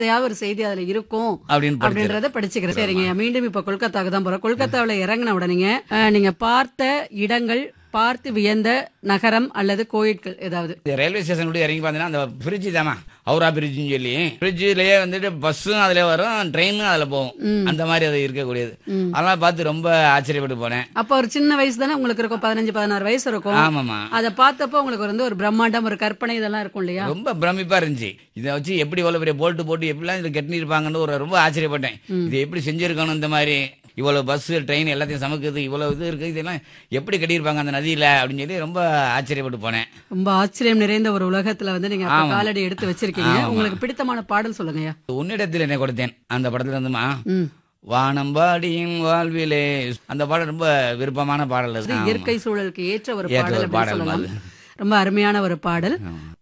ஏதாவது ஒரு செய்தி அதுல இருக்கும் அப்படின்னு படிச்சிருக்கேன். அப்படின்றத படிச்சுக்கிறேன் சரிங்க மீண்டும் இப்ப கொல்கத்தாக்கு தான் போறோம் கொல்கத்தாவுல இறங்கின உடனேங்க அஹ், நீங்க பார்த்த இடங்கள் பார்த்து வியந்த நகரம் அல்லது கோயில்கள் ஏதாவது இந்த ரயில்வே ஸ்டேஷன் கூட இறங்கி பார்த்தீங்கன்னா அந்த பிரிட்ஜ் தாமா ஹவுரா பிரிட்ஜ்னு சொல்லி பிரிட்ஜ்லயே வந்துட்டு பஸ்ஸும் அதுல வரும் ட்ரெயினும் அதுல போகும் அந்த மாதிரி அது இருக்கக்கூடியது அதெல்லாம் பார்த்து ரொம்ப ஆச்சரியப்பட்டு போனேன் அப்ப ஒரு சின்ன வயசு தானே உங்களுக்கு இருக்கும் பதினஞ்சு பதினாறு வயசு இருக்கும் ஆமாமா அதை பார்த்தப்போ உங்களுக்கு வந்து ஒரு பிரம்மாண்டம் ஒரு கற்பனை இதெல்லாம் இருக்கும் இல்லையா ரொம்ப பிரமிப்பா இருந்துச்சு இதை வச்சு எப்படி இவ்வளவு பெரிய போல்ட்டு போட்டு எப்படிலாம் இதை கட்டினிருப்பாங்கன்னு ஒரு ரொம்ப ஆச்சரியப்பட்டேன் இதை எப்படி செஞ்சிருக்கணும் இந்த மாதிரி இவ்வளவு பஸ் ட்ரெயின் எல்லாத்தையும் சமைக்குது இவ்வளவு இது இருக்கு இதெல்லாம் எப்படி கட்டியிருப்பாங்க அந்த நதியில அப்படின்னு சொல்லி ரொம்ப ஆச்சரியப்பட்டு போனேன் ரொம்ப ஆச்சரியம் நிறைந்த ஒரு உலகத்துல வந்து நீங்க அப்ப காலடி எடுத்து வச்சிருக்கீங்க உங்களுக்கு பிடித்தமான பாடல் சொல்லுங்கய்யா உன்னிடத்தில் என்ன கொடுத்தேன் அந்த படத்துல இருந்துமா ம் வானம்பாடியின் வாழ்விலே அந்த பாடல் ரொம்ப விருப்பமான பாடல் அது இது இயற்கை சூழலுக்கு ஏற்ற ஒரு ஏற்ற பாடல் ஒரு அப்படின்னு பாடல் சொல்லலாம் அது. ரொம்ப அருமையான ஒரு பாடல்